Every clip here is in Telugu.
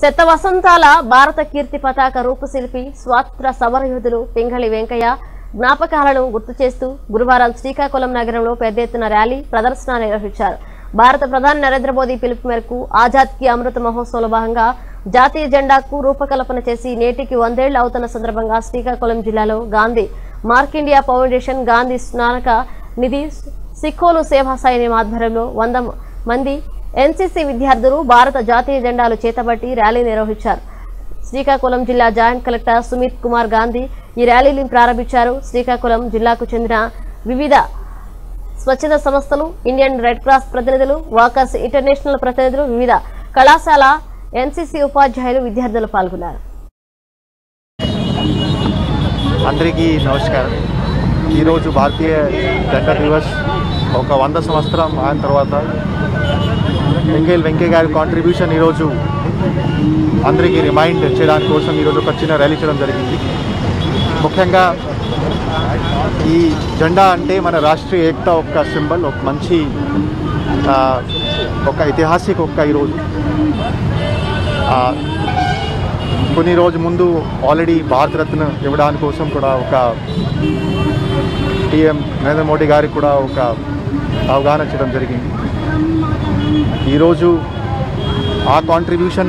శత వసంతాల భారత కీర్తి పతాక రూపశిల్పి స్వాతంత్ర సమరయోధులు పింగళి వెంకయ్య జ్ఞాపకాలను గుర్తు చేస్తూ గురువారం శ్రీకాకుళం నగరంలో పెద్ద ఎత్తున ర్యాలీ ప్రదర్శన నిర్వహించారు భారత ప్రధాని నరేంద్ర మోదీ పిలుపు మేరకు ఆజాద్ కి అమృత మహోత్సవంలో భాగంగా జాతీయ జెండాకు రూపకల్పన చేసి నేటికి వందేళ్లు అవుతున్న సందర్భంగా శ్రీకాకుళం జిల్లాలో Gandhi mark India foundation Gandhi స్నానక నిధి సిక్కోలు సేవా సైన్యం ఆధ్వర్యంలో వంద మంది ఎన్సీసీ విద్యార్థులు భారత జాతీయ జెండాలు చేతబట్టి ర్యాలీ నిర్వహించారు శ్రీకాకుళం జిల్లా జాయింట్ కలెక్టర్ సుమిత్ కుమార్ గాంధీ ఈ ర్యాలీని ప్రారంభించారు శ్రీకాకుళం జిల్లాకు చెందిన వివిధ స్వచ్ఛంద సంస్థలు ఇండియన్ రెడ్ క్రాస్ ప్రతినిధులు వాకర్స్ ఇంటర్నేషనల్ ప్రతినిధులు వివిధ కళాశాల ఎన్సీసీ ఉపాధ్యాయులు విద్యార్థులు పాల్గొన్నారు అందరికీ నమస్కారం ఈరోజు భారతీయ జెండా దివస్ ఒక వంద సంవత్సరం అయిన తర్వాత వెంకయ్య వెంకయ్య గారి కాంట్రిబ్యూషన్ ఈరోజు అందరికీ రిమైండ్ చేయడానికి కోసం ఈరోజు ఒక చిన్న ర్యాలీ చేయడం జరిగింది ముఖ్యంగా ఈ జెండా అంటే మన రాష్ట్రీయ ఏకత ఒక సింబల్ ఒక మంచి ఆ, ఒక ఐతిహాసిక ఒక్క ఈరోజు ఆ, కొన్ని రోజు ముందు ఆల్రెడీ భారతరత్న ఇవ్వడానికి కోసం కూడా ఒక టీఎం నరేంద్ర మోడీ గారికి కూడా ఒక అవగాహన చేయడం జరిగింది ఈరోజు ఆ కాంట్రిబ్యూషన్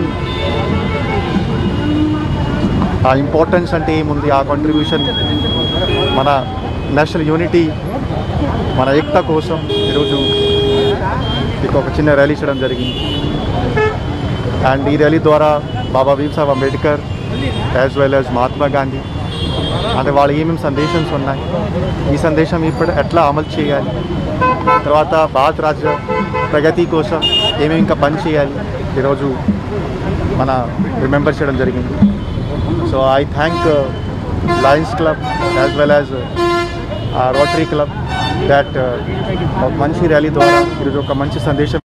ఆ ఇంపార్టెన్స్ అంటే ఏముంది ఆ కాంట్రిబ్యూషన్ మన నేషనల్ యూనిటీ మన ఏకత కోసం ఈరోజు మీకు ఒక చిన్న ర్యాలీ చేయడం జరిగింది అండ్ ఈ ర్యాలీ ద్వారా Baba Bhim Saheb Ambedkar as well as Mahatma Gandhi అంటే వాళ్ళు ఏమేమి సందేశంస్ ఉన్నాయి ఈ సందేశం ఇప్పుడు ఎట్లా అమలు చేయాలి తర్వాత భారత రాజ్య ప్రగతి కోసం ఏమేమి ఇంకా పని చేయాలి ఈరోజు మన రిమెంబర్ చేయడం జరిగింది so I thank lions club as well as rotary club that ఒక మంచి ర్యాలీ ద్వారా ఈరోజు ఒక మంచి సందేశం